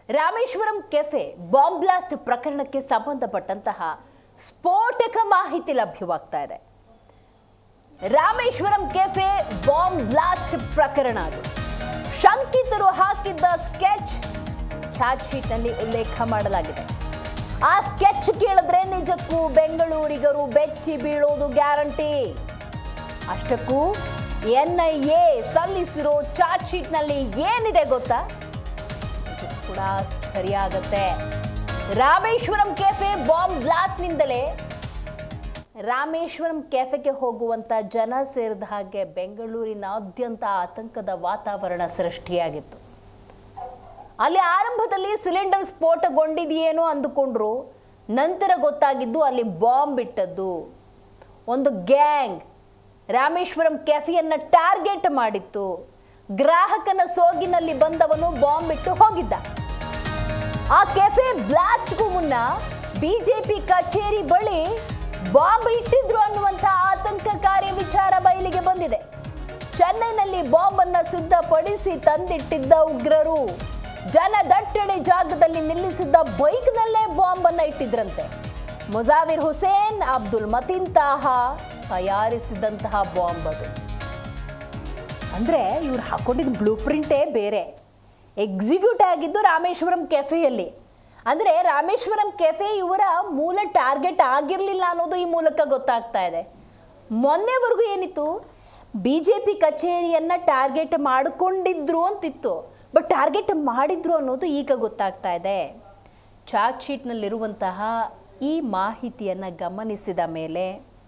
Rameswaram cafe bomb blast ಪ್ರಕರಣಕ್ಕೆ ಸಂಬಂಧಪಟ್ಟಂತಹ ಸ್ಫೋಟಕ ಮಾಹಿತಿ ಲಭ್ಯವಾಗ್ತಾ ಇದೆ ರಾಮೇಶ್ವರಂ ಕೆಫೆ ಬಾಂಬ್ ಬ್ಲಾಸ್ಟ್ ಪ್ರಕರಣ ಅದು ಶಂಕಿತರು ಹಾಕಿದ್ದ ಸ್ಕೆಚ್ ಚಾರ್ಜ್ ಶೀಟ್ನಲ್ಲಿ ಉಲ್ಲೇಖ ಮಾಡಲಾಗಿದೆ ಆ ಸ್ಕೆಚ್ ಕೇಳಿದ್ರೆ ನಿಜಕ್ಕೂ ಬೆಂಗಳೂರಿಗರು ಬೆಚ್ಚಿ ಬೀಳೋದು ಗ್ಯಾರಂಟಿ ಅಷ್ಟಕ್ಕೂ ಎನ್ ಐ ಎ ಸಲ್ಲಿಸಿರೋ ಚಾರ್ಜ್ ಶೀಟ್ನಲ್ಲಿ ಏನಿದೆ ಗೊತ್ತಾ ಇದು ಕೂಡ ಆಶ್ಚರ್ಯ ಆಗತ್ತೆ ರಾಮೇಶ್ವರಂ ಕೆಫೆ ಬಾಂಬ್ ಬ್ಲಾಸ್ಟ್ನಿಂದಲೇ ರಾಮೇಶ್ವರಂ ಕೆಫೆಗೆ ಹೋಗುವಂತ ಜನ ಸೇರಿದ ಹಾಗೆ ಬೆಂಗಳೂರಿನಾದ್ಯಂತ ಆತಂಕದ ವಾತಾವರಣ ಸೃಷ್ಟಿಯಾಗಿತ್ತು ಅಲ್ಲಿ ಆರಂಭದಲ್ಲಿ ಸಿಲಿಂಡರ್ ಸ್ಫೋಟಗೊಂಡಿದೆಯೇನೋ ಅಂದುಕೊಂಡ್ರು ನಂತರ ಗೊತ್ತಾಗಿದ್ದು ಅಲ್ಲಿ ಬಾಂಬ್ ಇಟ್ಟದ್ದು ಒಂದು ಗ್ಯಾಂಗ್ ರಾಮೇಶ್ವರಂ ಕೆಫೆಯನ್ನ ಟಾರ್ಗೆಟ್ ಮಾಡಿತ್ತು ಗ್ರಾಹಕನ ಸೋಗಿನಲ್ಲಿ ಬಂದವನು ಬಾಂಬ್ ಇಟ್ಟು ಹೋಗಿದ್ದ ಆ ಕೆಫೆ ಬ್ಲಾಸ್ಟ್ಗೂ ಮುನ್ನ ಬಿಜೆಪಿ ಕಚೇರಿ ಬಳಿ ಬಾಂಬ್ ಇಟ್ಟಿದ್ರು ಅನ್ನುವಂಥ ಆತಂಕಕಾರಿ ವಿಚಾರ ಬಯಲಿಗೆ ಬಂದಿದೆ ಚೆನ್ನೈನಲ್ಲಿ ಬಾಂಬ್ ಅನ್ನ ಸಿದ್ಧಪಡಿಸಿ ತಂದಿಟ್ಟಿದ್ದ ಉಗ್ರರು ಜನದಟ್ಟಣೆ ಜಾಗದಲ್ಲಿ ನಿಲ್ಲಿಸಿದ್ದ ಬೈಕ್ನಲ್ಲೇ ಬಾಂಬ್ ಅನ್ನ ಇಟ್ಟಿದ್ರಂತೆ ಮುಜಾವಿರ್ ಹುಸೇನ್ ಅಬ್ದುಲ್ ಮತೀನ್ ತಾಹಾ ತಯಾರಿಸಿದಂತಹ ಬಾಂಬ್ ಅದು ಅಂದ್ರೆ ಇವ್ರು ಹಾಕೊಂಡಿದ್ದ ಬ್ಲೂ ಪ್ರಿಂಟೇ ಬೇರೆ ಎಕ್ಸಿಕ್ಯೂಟ್ ಆಗಿದ್ದು ರಾಮೇಶ್ವರಂ ಕೆಫೆಯಲ್ಲಿ ಅಂದರೆ ರಾಮೇಶ್ವರಂ ಕೆಫೆ ಇವರ ಮೂಲ ಟಾರ್ಗೆಟ್ ಆಗಿರಲಿಲ್ಲ ಅನ್ನೋದು ಈ ಮೂಲಕ ಗೊತ್ತಾಗ್ತಾ ಇದೆ ಮೊನ್ನೆವರೆಗೂ ಏನಿತ್ತು ಬಿ ಜೆ ಪಿ ಕಚೇರಿಯನ್ನು ಟಾರ್ಗೆಟ್ ಮಾಡಿಕೊಂಡಿದ್ರು ಅಂತಿತ್ತು ಬಟ್ ಟಾರ್ಗೆಟ್ ಮಾಡಿದ್ರು ಅನ್ನೋದು ಈಗ ಗೊತ್ತಾಗ್ತಾ ಇದೆ ಚಾರ್ಜ್ ಶೀಟ್ನಲ್ಲಿರುವಂತಹ ಈ ಮಾಹಿತಿಯನ್ನು ಗಮನಿಸಿದ ಮೇಲೆ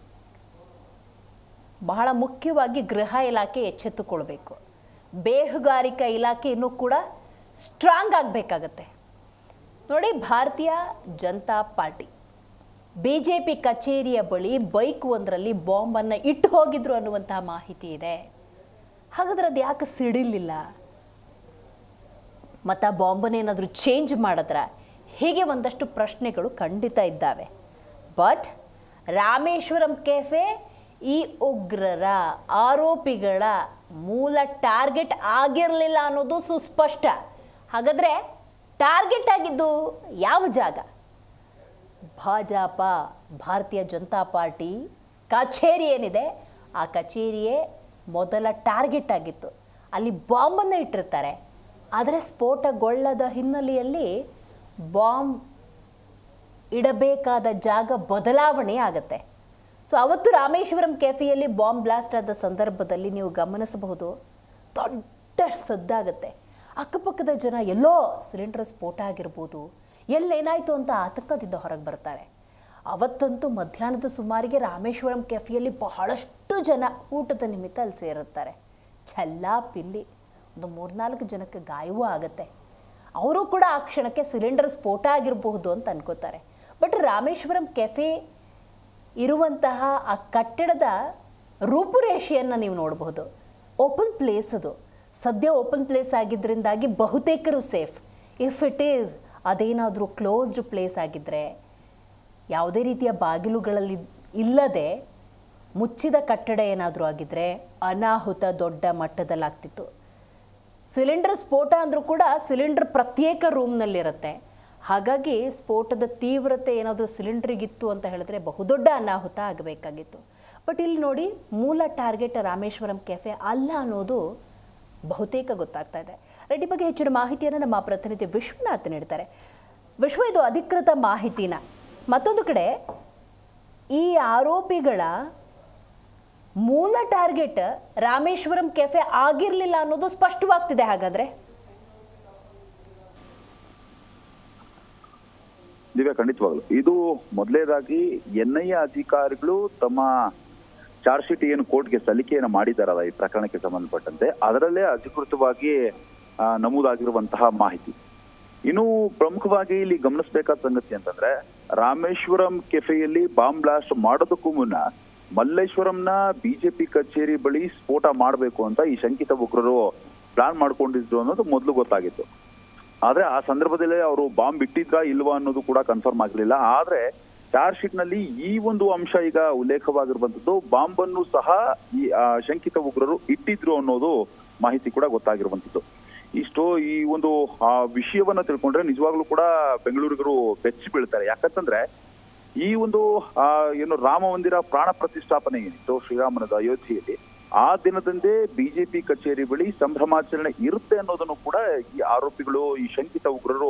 ಬಹಳ ಮುಖ್ಯವಾಗಿ ಗೃಹ ಇಲಾಖೆ ಎಚ್ಚೆತ್ತುಕೊಳ್ಬೇಕು ಬೇಹುಗಾರಿಕಾ ಇಲಾಖೆ ಇನ್ನೂ ಕೂಡ ಸ್ಟ್ರಾಂಗ್ ಆಗಬೇಕಾಗತ್ತೆ ನೋಡಿ Bharatiya Janata party B J P ಕಚೇರಿಯ ಬಳಿ ಬೈಕ್ ಒಂದರಲ್ಲಿ ಬಾಂಬನ್ನು ಇಟ್ಟು ಹೋಗಿದ್ರು ಅನ್ನುವಂತಹ ಮಾಹಿತಿ ಇದೆ ಹಾಗಾದ್ರೆ ಅದು ಯಾಕೆ ಸಿಡಿಲಿಲ್ಲ ಮತ್ತು ಆ ಬಾಂಬನ್ನೇನಾದರೂ ಚೇಂಜ್ ಮಾಡಿದ್ರ ಹೀಗೆ ಒಂದಷ್ಟು ಪ್ರಶ್ನೆಗಳು ಖಂಡಿತ ಇದ್ದಾವೆ ಬಟ್ ರಾಮೇಶ್ವರಂ ಕೆಫೆ ಈ ಉಗ್ರರ ಆರೋಪಿಗಳ ಮೂಲ ಟಾರ್ಗೆಟ್ ಆಗಿರಲಿಲ್ಲ ಅನ್ನೋದು ಸುಸ್ಪಷ್ಟ ಹಾಗಾದರೆ ಟಾರ್ಗೆಟ್ ಆಗಿದ್ದು ಯಾವ ಜಾಗ ಭಾಜಪ ಭಾರತೀಯ ಜನತಾ ಪಾರ್ಟಿ ಕಚೇರಿ ಏನಿದೆ ಆ ಕಚೇರಿಯೇ ಮೊದಲ ಟಾರ್ಗೆಟ್ ಆಗಿತ್ತು ಅಲ್ಲಿ ಬಾಂಬನ್ನು ಇಟ್ಟಿರ್ತಾರೆ ಆದರೆ ಸ್ಫೋಟಗೊಳ್ಳದ ಹಿನ್ನೆಲೆಯಲ್ಲಿ ಬಾಂಬ್ ಇಡಬೇಕಾದ ಜಾಗ ಬದಲಾವಣೆ ಆಗುತ್ತೆ ಸೊ ಅವತ್ತು ರಾಮೇಶ್ವರಂ ಕೆಫೆಯಲ್ಲಿ ಬಾಂಬ್ ಬ್ಲಾಸ್ಟ್ ಆದ ಸಂದರ್ಭದಲ್ಲಿ ನೀವು ಗಮನಿಸಬಹುದು ದೊಡ್ಡ ಸದ್ದಾಗುತ್ತೆ ಅಕ್ಕಪಕ್ಕದ ಜನ ಎಲ್ಲೋ ಸಿಲಿಂಡರ್ ಸ್ಫೋಟ ಆಗಿರ್ಬೋದು ಎಲ್ಲೇನಾಯಿತು ಅಂತ ಆತಂಕದಿಂದ ಹೊರಗೆ ಬರ್ತಾರೆ ಅವತ್ತಂತೂ ಮಧ್ಯಾಹ್ನದ ಸುಮಾರಿಗೆ ರಾಮೇಶ್ವರಂ ಕೆಫೆಯಲ್ಲಿ ಬಹಳಷ್ಟು ಜನ ಊಟದ ನಿಮಿತ್ತ ಅಲ್ಲಿ ಸೇರುತ್ತಾರೆ ಛಲ್ಲಾ ಪಿಲ್ಲಿ ಒಂದು ಮೂರ್ನಾಲ್ಕು ಜನಕ್ಕೆ ಗಾಯವೂ ಆಗುತ್ತೆ ಅವರು ಕೂಡ ಆ ಕ್ಷಣಕ್ಕೆ ಸಿಲಿಂಡರ್ ಸ್ಫೋಟ ಆಗಿರಬಹುದು ಅಂತ ಅನ್ಕೋತಾರೆ ಬಟ್ ರಾಮೇಶ್ವರಂ ಕೆಫೆ ಇರುವಂತಹ ಆ ಕಟ್ಟಡದ ರೂಪುರೇಷೆಯನ್ನು ನೀವು ನೋಡಬಹುದು ಓಪನ್ ಪ್ಲೇಸ್ ಅದು ಸದ್ಯ ಓಪನ್ ಪ್ಲೇಸ್ ಆಗಿದ್ದರಿಂದಾಗಿ ಬಹುತೇಕರು ಸೇಫ್ ಇಫ್ ಇಟ್ ಈಸ್ ಅದೇನಾದರೂ ಕ್ಲೋಸ್ಡ್ ಪ್ಲೇಸ್ ಆಗಿದ್ದರೆ ಯಾವುದೇ ರೀತಿಯ ಬಾಗಿಲುಗಳಲ್ಲಿ ಇಲ್ಲದೆ ಮುಚ್ಚಿದ ಕಟ್ಟಡ ಏನಾದರೂ ಆಗಿದ್ದರೆ ಅನಾಹುತ ದೊಡ್ಡ ಮಟ್ಟದಲ್ಲಾಗ್ತಿತ್ತು ಸಿಲಿಂಡರ್ ಸ್ಫೋಟ ಅಂದರೂ ಕೂಡ ಸಿಲಿಂಡರ್ ಪ್ರತ್ಯೇಕ ರೂಮ್ನಲ್ಲಿರುತ್ತೆ ಹಾಗಾಗಿ ಸ್ಫೋಟದ ತೀವ್ರತೆ ಏನಾದರೂ ಸಿಲಿಂಡ್ರಿಗಿತ್ತು ಅಂತ ಹೇಳಿದ್ರೆ ಬಹುದೊಡ್ಡ ಅನಾಹುತ ಆಗಬೇಕಾಗಿತ್ತು ಬಟ್ ಇಲ್ಲಿ ನೋಡಿ ಮೂಲ ಟಾರ್ಗೆಟ್ ರಾಮೇಶ್ವರಂ ಕೆಫೆ ಅಲ್ಲ ಅನ್ನೋದು ಬಹುತೇಕ ಗೊತ್ತಾಗ್ತಾ ಇದೆ ರೈಟ್ ಈ ಬಗ್ಗೆ ಹೆಚ್ಚಿನ ಮಾಹಿತಿಯನ್ನು ನಮ್ಮ ಪ್ರತಿನಿಧಿ ವಿಶ್ವನಾಥ್ ನೀಡ್ತಾರೆ ವಿಶ್ವ ಇದು ಅಧಿಕೃತ ಮಾಹಿತಿನ ಮತ್ತೊಂದು ಕಡೆ ಈ ಆರೋಪಿಗಳ ಮೂಲ ಟಾರ್ಗೆಟ್ ರಾಮೇಶ್ವರಂ ಕೆಫೆ ಆಗಿರಲಿಲ್ಲ ಅನ್ನೋದು ಸ್ಪಷ್ಟವಾಗ್ತಿದೆ ಹಾಗಾದ್ರೆ ದಿವ್ಯಾ ಖಂಡಿತವಾಗ್ಲು ಇದು ಮೊದಲನೇದಾಗಿ ಎನ್ ಐ ಎ ಅಧಿಕಾರಿಗಳು ತಮ್ಮ ಚಾರ್ಜ್ ಶೀಟ್ ಏನು ಕೋರ್ಟ್ಗೆ ಸಲ್ಲಿಕೆಯನ್ನು ಮಾಡಿದಾರಲ್ಲ ಈ ಪ್ರಕರಣಕ್ಕೆ ಸಂಬಂಧಪಟ್ಟಂತೆ ಅದರಲ್ಲೇ ಅಧಿಕೃತವಾಗಿ ಆ, ನಮೂದಾಗಿರುವಂತಹ ಮಾಹಿತಿ ಇನ್ನು ಪ್ರಮುಖವಾಗಿ ಇಲ್ಲಿ ಗಮನಿಸಬೇಕಾದ ಸಂಗತಿ ಅಂತಂದ್ರೆ ರಾಮೇಶ್ವರಂ ಕೆಫೆಯಲ್ಲಿ ಬಾಂಬ್ ಬ್ಲಾಸ್ಟ್ ಮಾಡೋದಕ್ಕೂ ಮುನ್ನ ಮಲ್ಲೇಶ್ವರಂನ ಬಿಜೆಪಿ ಕಚೇರಿ ಬಳಿ ಸ್ಫೋಟ ಮಾಡಬೇಕು ಅಂತ ಈ ಶಂಕಿತ ಉಗ್ರರು ಪ್ಲಾನ್ ಮಾಡ್ಕೊಂಡಿದ್ರು ಅನ್ನೋದು ಮೊದಲು ಗೊತ್ತಾಗಿತ್ತು ಆದ್ರೆ ಆ ಸಂದರ್ಭದಲ್ಲಿ ಅವರು ಬಾಂಬ್ ಇಟ್ಟಿದ್ರಾ ಇಲ್ವಾ ಅನ್ನೋದು ಕೂಡ ಕನ್ಫರ್ಮ್ ಆಗಲಿಲ್ಲ ಆದ್ರೆ ಚಾರ್ಜ್ ಶೀಟ್ ನಲ್ಲಿ ಈ ಒಂದು ಅಂಶ ಈಗ ಉಲ್ಲೇಖವಾಗಿರುವಂತದ್ದು ಬಾಂಬ್ ಅನ್ನು ಸಹ ಈ ಆ, ಶಂಕಿತ ಉಗ್ರರು ಇಟ್ಟಿದ್ರು ಅನ್ನೋದು ಮಾಹಿತಿ ಕೂಡ ಗೊತ್ತಾಗಿರುವಂತದ್ದು ಇಷ್ಟು ಈ ಒಂದು ಆ ವಿಷಯವನ್ನ ತಿಳ್ಕೊಂಡ್ರೆ ನಿಜವಾಗ್ಲೂ ಕೂಡ ಬೆಂಗಳೂರಿಗರು ಬೆಚ್ಚಿ ಬೀಳ್ತಾರೆ ಯಾಕಂತಂದ್ರೆ ಈ ಒಂದು ಆ ಏನು ರಾಮ ಮಂದಿರ ಪ್ರಾಣ ಪ್ರತಿಷ್ಠಾಪನೆ ಏನಿತ್ತು ಶ್ರೀರಾಮನದ ಅಯೋಧ್ಯೆಯಲ್ಲಿ ಆ ದಿನದಂದೇ ಬಿಜೆಪಿ ಕಚೇರಿ ಬಳಿ ಸಂಭ್ರಮಾಚರಣೆ ಇರುತ್ತೆ ಅನ್ನೋದನ್ನು ಕೂಡ ಈ ಆರೋಪಿಗಳು ಈ ಶಂಕಿತ ಉಗ್ರರು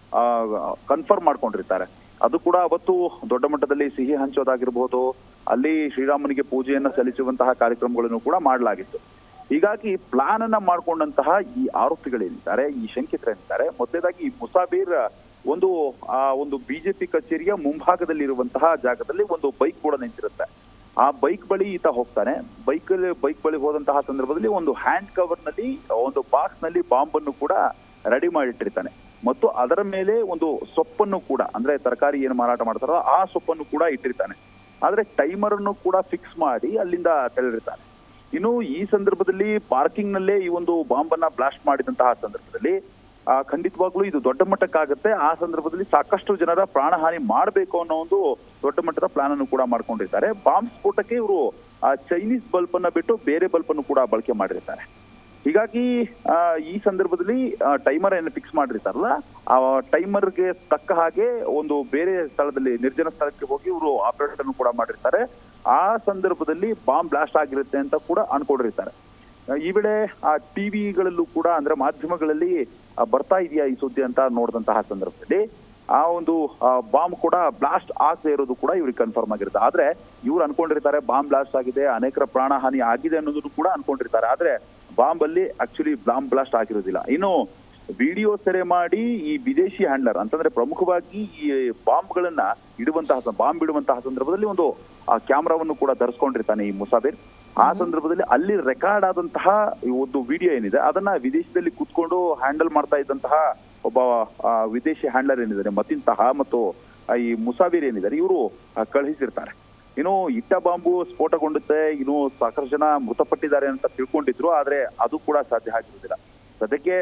ಕನ್ಫರ್ಮ್ ಮಾಡ್ಕೊಂಡಿರ್ತಾರೆ ಅದು ಕೂಡ ಅವತ್ತು ದೊಡ್ಡ ಮಟ್ಟದಲ್ಲಿ ಸಿಹಿ ಹಂಚೋದಾಗಿರ್ಬೋದು ಅಲ್ಲಿ ಶ್ರೀರಾಮನಿಗೆ ಪೂಜೆಯನ್ನ ಸಲ್ಲಿಸುವಂತಹ ಕಾರ್ಯಕ್ರಮಗಳನ್ನು ಕೂಡ ಮಾಡಲಾಗಿತ್ತು ಹೀಗಾಗಿ ಪ್ಲಾನ್ ಅನ್ನ ಮಾಡ್ಕೊಂಡಂತಹ ಈ ಆರೋಪಿಗಳೇನಿದ್ದಾರೆ ಈ ಶಂಕಿತರೇನಿದ್ದಾರೆ ಮೊದಲೇದಾಗಿ ಈ ಮುಸಾಬೀರ್ ಒಂದು ಆ ಒಂದು ಬಿಜೆಪಿ ಕಚೇರಿಯ ಮುಂಭಾಗದಲ್ಲಿರುವಂತಹ ಜಾಗದಲ್ಲಿ ಒಂದು ಬೈಕ್ ಕೂಡ ನಿಂತಿರುತ್ತೆ ಆ ಬೈಕ್ ಬಳಿ ಈತ ಹೋಗ್ತಾನೆ ಬೈಕ್ ಬೈಕ್ ಬಳಿ ಹೋದಂತಹ ಸಂದರ್ಭದಲ್ಲಿ ಒಂದು ಹ್ಯಾಂಡ್ ಕವರ್ ನಲ್ಲಿ ಒಂದು ಬಾಕ್ಸ್ ನಲ್ಲಿ ಬಾಂಬ್ ಅನ್ನು ಕೂಡ ರೆಡಿ ಮಾಡಿಟ್ಟಿರ್ತಾನೆ ಮತ್ತು ಅದರ ಮೇಲೆ ಒಂದು ಸೊಪ್ಪನ್ನು ಕೂಡ ಅಂದ್ರೆ ತರಕಾರಿ ಏನು ಮಾರಾಟ ಮಾಡ್ತಾರೋ ಆ ಸೊಪ್ಪನ್ನು ಕೂಡ ಇಟ್ಟಿರ್ತಾನೆ ಆದ್ರೆ ಟೈಮರ್ ಅನ್ನು ಕೂಡ ಫಿಕ್ಸ್ ಮಾಡಿ ಅಲ್ಲಿಂದ ತೆರಳಿರ್ತಾನೆ ಇನ್ನು ಈ ಸಂದರ್ಭದಲ್ಲಿ ಪಾರ್ಕಿಂಗ್ ನಲ್ಲೇ ಈ ಒಂದು ಬಾಂಬ್ ಅನ್ನ ಬ್ಲಾಸ್ಟ್ ಮಾಡಿದಂತಹ ಸಂದರ್ಭದಲ್ಲಿ ಆ, ಖಂಡಿತವಾಗ್ಲೂ ಇದು ದೊಡ್ಡ ಮಟ್ಟಕ್ಕಾಗತ್ತೆ ಆ ಸಂದರ್ಭದಲ್ಲಿ ಸಾಕಷ್ಟು ಜನರ ಪ್ರಾಣಹಾನಿ ಮಾಡಬೇಕು ಅನ್ನೋ ಒಂದು ದೊಡ್ಡ ಮಟ್ಟದ ಪ್ಲಾನ್ ಅನ್ನು ಕೂಡ ಮಾಡ್ಕೊಂಡಿರ್ತಾರೆ ಬಾಂಬ್ ಸ್ಫೋಟಕ್ಕೆ ಇವರು ಆ ಚೈನೀಸ್ ಬಲ್ಬ್ ಅನ್ನ ಬಿಟ್ಟು ಬೇರೆ ಬಲ್ಬ್ ಅನ್ನು ಕೂಡ ಬಳಕೆ ಮಾಡಿರ್ತಾರೆ ಹೀಗಾಗಿ ಆ, ಈ ಸಂದರ್ಭದಲ್ಲಿ ಟೈಮರ್ ಏನು ಫಿಕ್ಸ್ ಮಾಡಿರ್ತಾರಲ್ಲ ಆ ಟೈಮರ್ಗೆ ತಕ್ಕ ಹಾಗೆ ಒಂದು ಬೇರೆ ಸ್ಥಳದಲ್ಲಿ ನಿರ್ಜನ ಸ್ಥಳಕ್ಕೆ ಹೋಗಿ ಇವರು ಆಪರೇಟ್ ಅನ್ನು ಕೂಡ ಮಾಡಿರ್ತಾರೆ ಆ ಸಂದರ್ಭದಲ್ಲಿ ಬಾಂಬ್ ಬ್ಲಾಸ್ಟ್ ಆಗಿರುತ್ತೆ ಅಂತ ಕೂಡ ಅನ್ಕೊಂಡಿರ್ತಾರೆ ಆ, ಈ ವೇಳೆ ಆ ಟಿವಿಗಳಲ್ಲೂ ಕೂಡ ಅಂದ್ರೆ ಮಾಧ್ಯಮಗಳಲ್ಲಿ ಆ, ಬರ್ತಾ ಇದೆಯಾ ಈ ಸುದ್ದಿ ಅಂತ ನೋಡಿದಂತಹ ಸಂದರ್ಭದಲ್ಲಿ ಆ ಒಂದು ಬಾಂಬ್ ಕೂಡ ಬ್ಲಾಸ್ಟ್ ಆಗದೆ ಇರೋದು ಕೂಡ ಇವ್ರಿಗೆ ಕನ್ಫರ್ಮ್ ಆಗಿರುತ್ತೆ ಆದ್ರೆ ಇವ್ರು ಅನ್ಕೊಂಡಿರ್ತಾರೆ ಬಾಂಬ್ ಬ್ಲಾಸ್ಟ್ ಆಗಿದೆ ಅನೇಕರ ಪ್ರಾಣ ಹಾನಿ ಆಗಿದೆ ಅನ್ನೋದನ್ನು ಕೂಡ ಅನ್ಕೊಂಡಿರ್ತಾರೆ ಆದ್ರೆ ಬಾಂಬ್ ಅಲ್ಲಿ ಆಕ್ಚುಲಿ ಬಾಂಬ್ ಬ್ಲಾಸ್ಟ್ ಆಗಿರೋದಿಲ್ಲ ಇನ್ನು ವಿಡಿಯೋ ಸೆರೆ ಮಾಡಿ ಈ ವಿದೇಶಿ ಹ್ಯಾಂಡ್ಲರ್ ಅಂತಂದ್ರೆ ಪ್ರಮುಖವಾಗಿ ಈ ಬಾಂಬ್ಗಳನ್ನ ಇಡುವಂತಹ ಬಾಂಬ್ ಇಡುವಂತಹ ಸಂದರ್ಭದಲ್ಲಿ ಒಂದು ಆ ಕ್ಯಾಮ್ರಾವನ್ನು ಕೂಡ ಧರಿಸ್ಕೊಂಡಿರ್ತಾನೆ ಈ ಮುಸಾಬಿರ್ ಆ ಸಂದರ್ಭದಲ್ಲಿ ಅಲ್ಲಿ ರೆಕಾರ್ಡ್ ಆದಂತಹ ಈ ಒಂದು ವಿಡಿಯೋ ಏನಿದೆ ಅದನ್ನ ವಿದೇಶದಲ್ಲಿ ಕೂತ್ಕೊಂಡು ಹ್ಯಾಂಡಲ್ ಮಾಡ್ತಾ ಇದ್ದಂತಹ ಒಬ್ಬ ಆ, ವಿದೇಶಿ ಹ್ಯಾಂಡ್ಲರ್ ಏನಿದ್ದಾರೆ ಮತಿನ್ ಸಹ ಮತ್ತು ಆ, ಈ ಮುಸಾಬಿರ್ ಏನಿದ್ದಾರೆ ಇವರು ಕಳುಹಿಸಿರ್ತಾರೆ ಇನ್ನು ಇಟ್ಟ ಬಾಂಬು ಸ್ಫೋಟಗೊಂಡುತ್ತೆ ಇನ್ನು ಸಾಕಷ್ಟು ಜನ ಮೃತಪಟ್ಟಿದ್ದಾರೆ ಅಂತ ತಿಳ್ಕೊಂಡಿದ್ರು ಆದ್ರೆ ಅದು ಕೂಡ ಸಾಧ್ಯ ಆಗಿರುವುದಿಲ್ಲ ಸದ್ಯಕ್ಕೆ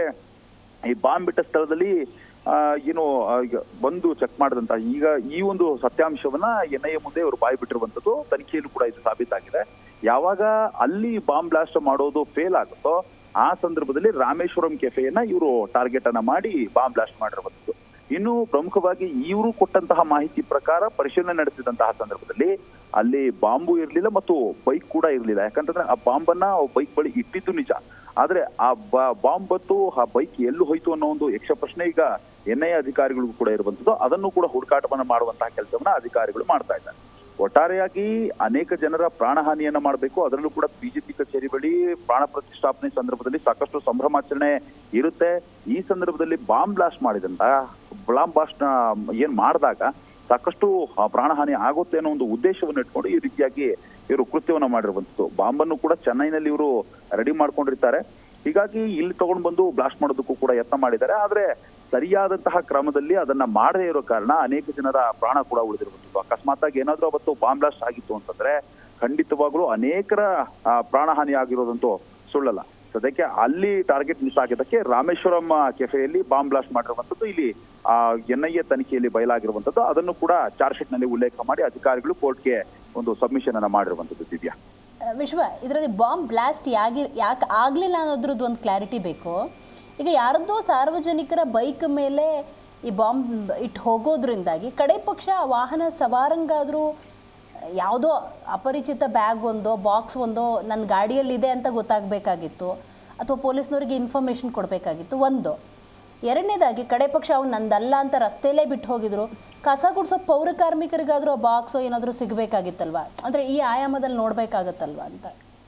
ಈ ಬಾಂಬ್ ಬಿಟ್ಟ ಸ್ಥಳದಲ್ಲಿ ಆ, ಏನು ಆ, ಈಗ ಬಂದು ಚೆಕ್ ಮಾಡಿದಂತ ಈಗ ಈ ಒಂದು ಸತ್ಯಾಂಶವನ್ನ ಎನ್ ಐ ಎ ಮುಂದೆ ಇವರು ಬಾಯಿ ಬಿಟ್ಟಿರುವಂತದ್ದು ತನಿಖೆಯಲ್ಲೂ ಕೂಡ ಇದು ಸಾಬೀತಾಗಿದೆ ಯಾವಾಗ ಅಲ್ಲಿ ಬಾಂಬ್ ಬ್ಲಾಸ್ಟ್ ಮಾಡೋದು ಫೇಲ್ ಆಗುತ್ತೋ ಆ ಸಂದರ್ಭದಲ್ಲಿ ರಾಮೇಶ್ವರಂ ಕೆಫೆಯನ್ನ ಇವರು ಟಾರ್ಗೆಟ್ ಅನ್ನ ಮಾಡಿ ಬಾಂಬ್ ಬ್ಲಾಸ್ಟ್ ಮಾಡಿರುವಂತದ್ದು ಇನ್ನು ಪ್ರಮುಖವಾಗಿ ಇವರು ಕೊಟ್ಟಂತಹ ಮಾಹಿತಿ ಪ್ರಕಾರ ಪರಿಶೀಲನೆ ನಡೆಸಿದಂತಹ ಸಂದರ್ಭದಲ್ಲಿ ಅಲ್ಲಿ ಬಾಂಬು ಇರಲಿಲ್ಲ ಮತ್ತು ಬೈಕ್ ಕೂಡ ಇರಲಿಲ್ಲ ಯಾಕಂತಂದ್ರೆ ಆ ಬಾಂಬನ್ನ ಬೈಕ್ ಬಳಿ ಇಟ್ಟಿದ್ದು ನಿಜ ಆದ್ರೆ ಆ ಬಾಂಬ್ ಬತ್ತು ಆ ಬೈಕ್ ಎಲ್ಲೂ ಹೋಯ್ತು ಅನ್ನೋ ಒಂದು ಯಕ್ಷ ಪ್ರಶ್ನೆ ಈಗ ಎನ್ ಐ ಅಧಿಕಾರಿಗಳಿಗೂ ಕೂಡ ಇರುವಂತದ್ದು ಅದನ್ನು ಕೂಡ ಹುಡುಕಾಟವನ್ನ ಮಾಡುವಂತಹ ಕೆಲಸವನ್ನ ಅಧಿಕಾರಿಗಳು ಮಾಡ್ತಾ ಇದ್ದಾರೆ ಒಟ್ಟಾರೆಯಾಗಿ ಅನೇಕ ಜನರ ಪ್ರಾಣಹಾನಿಯನ್ನ ಮಾಡಬೇಕು ಅದರಲ್ಲೂ ಕೂಡ ಬಿಜೆಪಿ ಕಚೇರಿ ಬಳಿ ಪ್ರಾಣ ಪ್ರತಿಷ್ಠಾಪನೆ ಸಂದರ್ಭದಲ್ಲಿ ಸಾಕಷ್ಟು ಸಂಭ್ರಮಾಚರಣೆ ಇರುತ್ತೆ ಈ ಸಂದರ್ಭದಲ್ಲಿ ಬಾಂಬ್ ಬ್ಲಾಸ್ಟ್ ಮಾಡಿದಂತ ಬಾಂಬ್ ಬ್ಲಾಸ್ಟ್ ಏನ್ ಮಾಡಿದಾಗ ಸಾಕಷ್ಟು ಆ, ಪ್ರಾಣಹಾನಿ ಆಗುತ್ತೆ ಅನ್ನೋ ಒಂದು ಉದ್ದೇಶವನ್ನು ಇಟ್ಕೊಂಡು ಈ ರೀತಿಯಾಗಿ ಇವರು ಕೃತ್ಯವನ್ನ ಮಾಡಿರುವಂತದ್ದು ಬಾಂಬನ್ನು ಕೂಡ ಚೆನ್ನೈನಲ್ಲಿ ಇವರು ರೆಡಿ ಮಾಡ್ಕೊಂಡಿರ್ತಾರೆ ಹೀಗಾಗಿ ಇಲ್ಲಿ ತಗೊಂಡು ಬಂದು ಬ್ಲಾಸ್ಟ್ ಮಾಡೋದಕ್ಕೂ ಕೂಡ ಯತ್ನ ಮಾಡಿದ್ದಾರೆ ಆದ್ರೆ ಸರಿಯಾದಂತಹ ಕ್ರಮದಲ್ಲಿ ಅದನ್ನ ಮಾಡದೇ ಇರೋ ಕಾರಣ ಅನೇಕ ಜನರ ಪ್ರಾಣ ಕೂಡ ಉಳಿದಿರುವಂತದ್ದು ಅಕಸ್ಮಾತ್ ಆಗಿ ಏನಾದ್ರೂ ಅವತ್ತು ಬಾಂಬ್ ಬ್ಲಾಸ್ಟ್ ಆಗಿತ್ತು ಅಂತಂದ್ರೆ ಖಂಡಿತವಾಗ್ಲೂ ಅನೇಕರ ಆ, ಪ್ರಾಣಹಾನಿ ಆಗಿರೋದಂತೂ ಸುಳ್ಳಲ್ಲ ಸದ್ಯಕ್ಕೆ ಅಲ್ಲಿ ಟಾರ್ಗೆಟ್ ಮಿಸ್ ಆಗಿದ್ದಕ್ಕೆ ರಾಮೇಶ್ವರಂ ಕೆಫೆಯಲ್ಲಿ ಬಾಂಬ್ ಬ್ಲಾಸ್ಟ್ ಮಾಡಿರುವಂತದ್ದು ಇಲ್ಲಿ ಆ ಎನ್ ಐ ಎ ತನಿಖೆಯಲ್ಲಿ ಬಯಲಾಗಿರುವಂತದ್ದು ಅದನ್ನು ಕೂಡ ಚಾರ್ಜ್ ಶೀಟ್ ನಲ್ಲಿ ಉಲ್ಲೇಖ ಮಾಡಿ ಅಧಿಕಾರಿಗಳು ಕೋರ್ಟ್ಗೆ ಒಂದು ಸಬ್ಮಿಷನ್ ಅನ್ನ ಮಾಡಿರುವಂತದ್ದು ದಿವ್ಯಾ ಆ, ವಿಶ್ವ ಇದರಲ್ಲಿ ಬಾಂಬ್ ಬ್ಲಾಸ್ಟ್ ಯಾಗಿ ಯಾಕೆ ಆಗಲಿಲ್ಲ ಅನ್ನೋದ್ರದ್ದು ಒಂದು ಕ್ಲಾರಿಟಿ ಬೇಕು ಈಗ ಯಾರದ್ದೋ ಸಾರ್ವಜನಿಕರ ಬೈಕ್ ಮೇಲೆ ಈ ಬಾಂಬ್ ಇಟ್ಟು ಹೋಗೋದ್ರಿಂದಾಗಿ ಕಡೆ ಪಕ್ಷ ವಾಹನ ಸವಾರಂಗಾದರೂ ಯಾವುದೋ ಅಪರಿಚಿತ ಬ್ಯಾಗ್ ಒಂದೋ ಬಾಕ್ಸ್ ಒಂದೋ ನನ್ನ ಗಾಡಿಯಲ್ಲಿದೆ ಅಂತ ಗೊತ್ತಾಗಬೇಕಾಗಿತ್ತು ಅಥವಾ ಪೊಲೀಸ್ನವ್ರಿಗೆ ಇನ್ಫಾರ್ಮೇಷನ್ ಕೊಡಬೇಕಾಗಿತ್ತು ಒಂದು ಎರಡನೇದಾಗಿ ಕಡೆ ಪಕ್ಷ ಅವ್ನು ನಂದಲ್ಲ ಅಂತ ರಸ್ತೆಯಲ್ಲೇ ಬಿಟ್ಟು ಹೋಗಿದ್ರು ಕಸ ಗುಡಿಸೋ ಪೌರ ಕಾರ್ಮಿಕರಿಗಾದ್ರೂ ಆ ಬಾಕ್ಸೋ ಏನಾದರೂ ಸಿಗಬೇಕಾಗಿತ್ತಲ್ವಾ ಅಂದರೆ ಈ ಆಯಾಮದಲ್ಲಿ ನೋಡಬೇಕಾಗತ್ತಲ್ವಾ ಅಂತ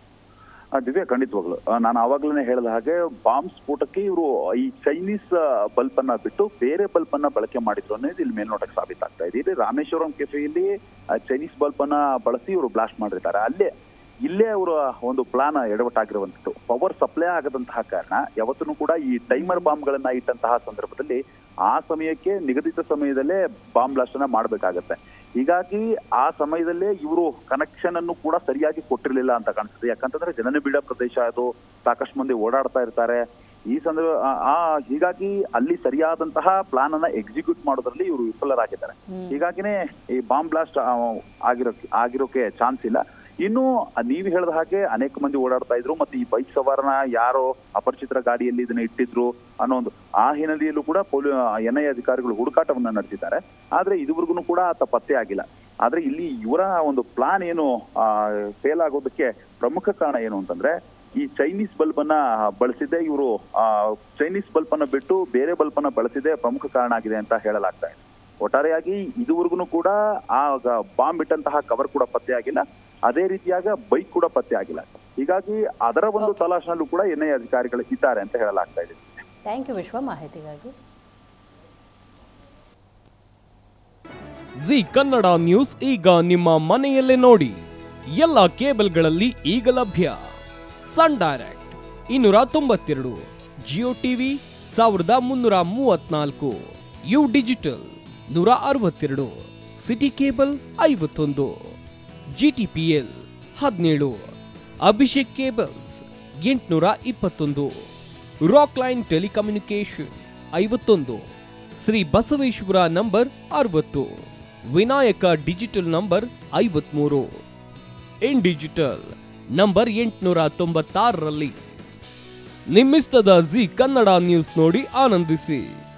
ಆ, ದಿವ್ಯಾ ಖಂಡಿತವಾಗ್ಲು ಆ, ನಾನು ಆವಾಗ್ಲೇ ಹೇಳಿದ ಹಾಗೆ ಬಾಂಬ್ ಸ್ಫೋಟಕ್ಕೆ ಇವರು ಈ ಚೈನೀಸ್ ಬಲ್ಬ್ ಅನ್ನ ಬಿಟ್ಟು ಬೇರೆ ಬಲ್ಬ್ ಅನ್ನ ಬಳಕೆ ಮಾಡಿದ್ರು ಅನ್ನೋದು ಇಲ್ಲಿ ಮೇಲ್ನೋಟಕ್ಕೆ ಸಾಬೀತಾಗ್ತಾ ಇದೆ ಇಲ್ಲಿ ರಾಮೇಶ್ವರಂ ಕೆಫೆಯಲ್ಲಿ ಚೈನೀಸ್ ಬಲ್ಬ್ ಅನ್ನ ಬಳಸಿ ಇವರು ಬ್ಲಾಸ್ಟ್ ಮಾಡಿರ್ತಾರೆ ಅಲ್ಲೇ ಇಲ್ಲೇ ಅವರ ಒಂದು ಪ್ಲಾನ್ ಎಡವಟ್ಟಾಗಿರುವಂತದ್ದು ಪವರ್ ಸಪ್ಲೈ ಆಗದಂತಹ ಕಾರಣ ಯಾವತ್ತೂ ಕೂಡ ಈ ಟೈಮರ್ ಬಾಂಬ್ಗಳನ್ನ ಇಟ್ಟಂತಹ ಸಂದರ್ಭದಲ್ಲಿ ಆ ಸಮಯಕ್ಕೆ ನಿಗದಿತ ಸಮಯದಲ್ಲೇ ಬಾಂಬ್ ಬ್ಲಾಸ್ಟ್ ಅನ್ನ ಮಾಡ್ಬೇಕಾಗತ್ತೆ ಹೀಗಾಗಿ ಆ ಸಮಯದಲ್ಲೇ ಇವರು ಕನೆಕ್ಷನ್ ಅನ್ನು ಕೂಡ ಸರಿಯಾಗಿ ಕೊಟ್ಟಿರ್ಲಿಲ್ಲ ಅಂತ ಕಾಣಿಸ್ತದೆ ಯಾಕಂತಂದ್ರೆ ಜನನಿಬಿಡ ಪ್ರದೇಶ ಅದು ಸಾಕಷ್ಟು ಮಂದಿ ಓಡಾಡ್ತಾ ಇರ್ತಾರೆ ಈ ಸಂದರ್ಭ ಆ- ಆ ಹೀಗಾಗಿ ಅಲ್ಲಿ ಸರಿಯಾದಂತಹ ಪ್ಲಾನ್ ಅನ್ನ ಎಕ್ಸಿಕ್ಯೂಟ್ ಮಾಡೋದ್ರಲ್ಲಿ ಇವರು ವಿಫಲರಾಗಿದ್ದಾರೆ ಹೀಗಾಗಿನೇ ಈ ಬಾಂಬ್ ಬ್ಲಾಸ್ಟ್ ಆಗಿರೋ ಆಗಿರೋಕೆ ಚಾನ್ಸ್ ಇಲ್ಲ ಇನ್ನು ನೀವು ಹೇಳಿದ ಹಾಗೆ ಅನೇಕ ಮಂದಿ ಓಡಾಡ್ತಾ ಇದ್ರು ಮತ್ತೆ ಈ ಬೈಕ್ ಸವಾರನ ಯಾರೋ ಅಪರಿಚಿತರ ಗಾಡಿಯಲ್ಲಿ ಇದನ್ನ ಇಟ್ಟಿದ್ರು ಅನ್ನೋ ಒಂದು ಆ ಹಿನ್ನೆಲೆಯಲ್ಲೂ ಕೂಡ ಪೊಲೀ ಎನ್ ಐ ಅಧಿಕಾರಿಗಳು ಹುಡುಕಾಟವನ್ನ ನಡೆಸಿದ್ದಾರೆ ಆದ್ರೆ ಇದುವರೆಗೂ ಕೂಡ ಆತ ಪತ್ತೆ ಆಗಿಲ್ಲ ಆದ್ರೆ ಇಲ್ಲಿ ಇವರ ಒಂದು ಪ್ಲಾನ್ ಏನು ಫೇಲ್ ಆಗೋದಕ್ಕೆ ಪ್ರಮುಖ ಕಾರಣ ಏನು ಅಂತಂದ್ರೆ ಈ ಚೈನೀಸ್ ಬಲ್ಬ್ ಅನ್ನ ಬಳಸಿದ್ದೆ ಇವರು ಚೈನೀಸ್ ಬಲ್ಬ್ ಅನ್ನ ಬಿಟ್ಟು ಬೇರೆ ಬಲ್ಬ್ ಅನ್ನ ಬಳಸಿದ್ದೆ ಪ್ರಮುಖ ಕಾರಣ ಆಗಿದೆ ಅಂತ ಹೇಳಲಾಗ್ತಾ ಇದೆ ಒಟ್ಟಾರೆಯಾಗಿ ಇದುವರೆಗೂ ಕೂಡ ಆ ಬಾಂಬ್ ಇಟ್ಟಂತಹ ಕವರ್ ಕೂಡ ಪತ್ತೆ ಆಗಿಲ್ಲ ಅದೇ ರೀತಿಯಾಗ ಬೈಕ್ ಕೂಡ ಪತ್ತೆ ಆಗಿಲ್ಲ ಹೀಗಾಗಿ ಅದರ ಒಂದು ತಲಾಶನಲ್ಲೂ ಕೂಡ ಎನ್ ಐ ಅಧಿಕಾರಿಗಳು ಇದ್ದಾರೆ ಅಂತ ಹೇಳಲಾಗ್ತಾ ಇದೆ ಥ್ಯಾಂಕ್ ಯು ವಿಶ್ವ ಮಾಹಿತಿಗಾಗಿ ಜಿ ಕನ್ನಡ ನ್ಯೂಸ್ ಈಗ ನಿಮ್ಮ ಮನೆಯಲ್ಲೇ ನೋಡಿ ಎಲ್ಲ ಕೇಬಲ್ಗಳಲ್ಲಿ ಈಗ ಲಭ್ಯ ಸನ್ ಡೈರೆಕ್ಟ್ ಇನ್ನೂರ ತೊಂಬತ್ತೆರಡು ಜಿಯೋ ಟಿವಿ ಸಾವಿರದ ಮುನ್ನೂರ ಮೂವತ್ನಾಲ್ಕು ಯು ಡಿಜಿಟಲ್ ನೂರ ಅರವತ್ತೆರಡು ಸಿಟಿ ಕೇಬಲ್ ಐವತ್ತೊಂದು ಜಿಟಿಪಿಎಲ್ ಹದಿನೇಳು ಅಭಿಷೇಕ್ ಕೇಬಲ್ಸ್ ಎಂಟುನೂರ ಇಪ್ಪತ್ತೊಂದು ರಾಕ್ ಲೈನ್ ಟೆಲಿಕಮ್ಯುನಿಕೇಶನ್ ಐವತ್ತೊಂದು ಶ್ರೀ ಬಸವೇಶ್ವರ ನಂಬರ್ ಅರವತ್ತು ವಿನಾಯಕ ಡಿಜಿಟಲ್ ನಂಬರ್ ಐವತ್ಮೂರು ಇನ್ ಡಿಜಿಟಲ್ ನಂಬರ್ ಎಂಟುನೂರ ತೊಂಬತ್ತಾರರಲ್ಲಿ ನಿಮ್ಮಿಸ್ತದ ಜಿ ಕನ್ನಡ ನ್ಯೂಸ್ ನೋಡಿ ಆನಂದಿಸಿ